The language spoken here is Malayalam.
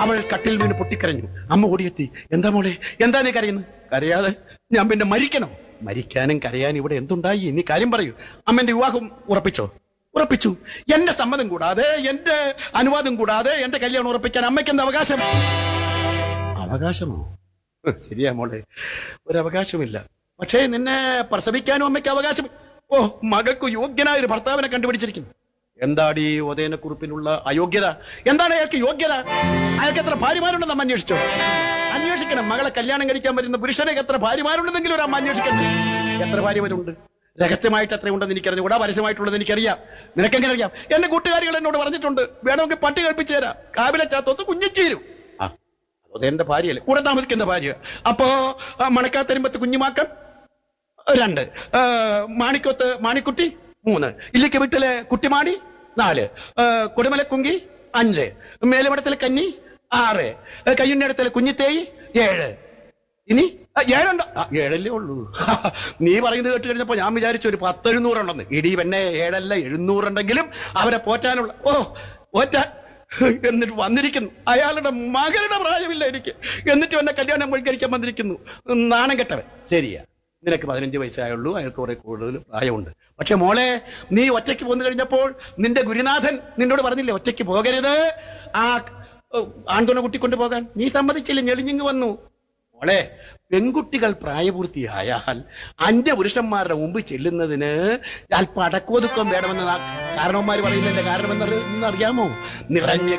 അവൾ കട്ടിൽ വീണ് പൊട്ടിക്കരഞ്ഞു അമ്മ ഓടിയെത്തി എന്താ മോളെ എന്താ നീ കരയുന്നു കരയാതെ ഞാൻ പിന്നെ മരിക്കണോ മരിക്കാനും കരയാനും ഇവിടെ എന്തുണ്ടായി നീ കാര്യം പറയൂ അമ്മന്റെ വിവാഹം ഉറപ്പിച്ചോ ഉറപ്പിച്ചു എന്റെ സമ്മതം കൂടാതെ എന്റെ അനുവാദം കൂടാതെ എന്റെ കല്യാണം ഉറപ്പിക്കാൻ അമ്മയ്ക്ക് എന്താ അവകാശം അവകാശമോ ഹ്, ശരിയാ മോളെ ഒരു അവകാശമില്ല പക്ഷേ നിന്നെ പ്രസവിക്കാനും അമ്മയ്ക്ക് അവകാശം ഓ മകൾക്ക് യോഗ്യനായ ഒരു ഭർത്താവിനെ കണ്ടുപിടിച്ചിരിക്കുന്നു എന്താടി ഉദയനക്കുറിപ്പിനുള്ള അയോഗ്യത എന്താണ് അയാൾക്ക് യോഗ്യത അയാൾക്ക് എത്ര ഭാര്യമാരുണ്ടെന്ന് അമ്മ അന്വേഷിച്ചോ അന്വേഷിക്കണം മകളെ കല്യാണം കഴിക്കാൻ പറ്റുന്ന പുരുഷനെ എത്ര ഭാര്യമാരുണ്ടെന്നെങ്കിലും ഒരു അമ്മ അന്വേഷിക്കണ്ടേ എത്ര ഭാര്യമാരുണ്ട് രഹസ്യമായിട്ട് എത്ര ഉണ്ടെന്ന് എനിക്കറിഞ്ഞുകൂടാ പരസ്യമായിട്ടുള്ളത് എനിക്കറിയാം നിനക്കെങ്ങനെ അറിയാം എന്റെ കൂട്ടുകാരികൾ എന്നോട് പറഞ്ഞിട്ടുണ്ട് വേണമെങ്കിൽ പട്ടി കൽപ്പിച്ചു തരാം കാവിലെ ചാത്തോത്ത് കുഞ്ഞിച്ചേരും ആ അത് എന്റെ ഭാര്യയല്ലേ കൂടെ താമസിക്കുന്ന ഭാര്യ അപ്പോ ആ, മണക്കാത്തരുമ്പത്ത് കുഞ്ഞുമാക്കം രണ്ട് ആ, മാണിക്കൊത്ത് മാണിക്കുട്ടി മൂന്ന് ഇല്ലിക്ക വീട്ടിലെ കുട്ടിമാണി നാല് ആ, കുടിമലക്കുങ്കി അഞ്ച് മേലുമടത്തിലെ കന്നി ആറ് ആ, കയ്യുണ്ണിടത്തിലെ കുഞ്ഞിത്തേയി ഏഴ് ഇനി ആ, ഏഴുണ്ട് ആ, ഏഴല്ലേ ഉള്ളൂ നീ പറയുന്നത് കേട്ട് കഴിഞ്ഞപ്പോ ഞാൻ വിചാരിച്ചു ഒരു പത്ത് എഴുന്നൂറുണ്ടെന്ന് ഇടി പെണ്ണെ ഏഴല്ല എഴുന്നൂറുണ്ടെങ്കിലും അവരെ പോറ്റാനുള്ള ഓ പോറ്റാൻ എന്നിട്ട് വന്നിരിക്കുന്നു അയാളുടെ മകളുടെ പ്രായമില്ല എനിക്ക് എന്നിട്ട് എന്നെ കല്യാണം കഴിക്കാൻ വന്നിരിക്കുന്നു നാണം കെട്ടവൻ ശരിയാ നിനക്ക് പതിനഞ്ച് വയസ്സായുള്ളൂ അയാൾക്ക് കുറെ കൂടുതൽ പ്രായമുണ്ട് പക്ഷെ മോളെ നീ ഒറ്റയ്ക്ക് പോന്നു കഴിഞ്ഞപ്പോൾ നിന്റെ ഗുരുനാഥൻ നിന്നോട് പറഞ്ഞില്ലേ ഒറ്റയ്ക്ക് പോകരുത് ആ ആൺതുണ കുട്ടിക്കൊണ്ട് പോകാൻ നീ സമ്മതിച്ചില്ല ഞെളിഞ്ഞിങ് വന്നു മോളെ പെൺകുട്ടികൾ പ്രായപൂർത്തിയായാൽ അന്യ പുരുഷന്മാരുടെ മുമ്പ് ചെല്ലുന്നതിന് അല്പം അടക്കോതുക്കം വേണമെന്ന് കാരണവന്മാർ പറയുന്നതിന്റെ കാരണം എന്നറിയാമോ നിറഞ്ഞ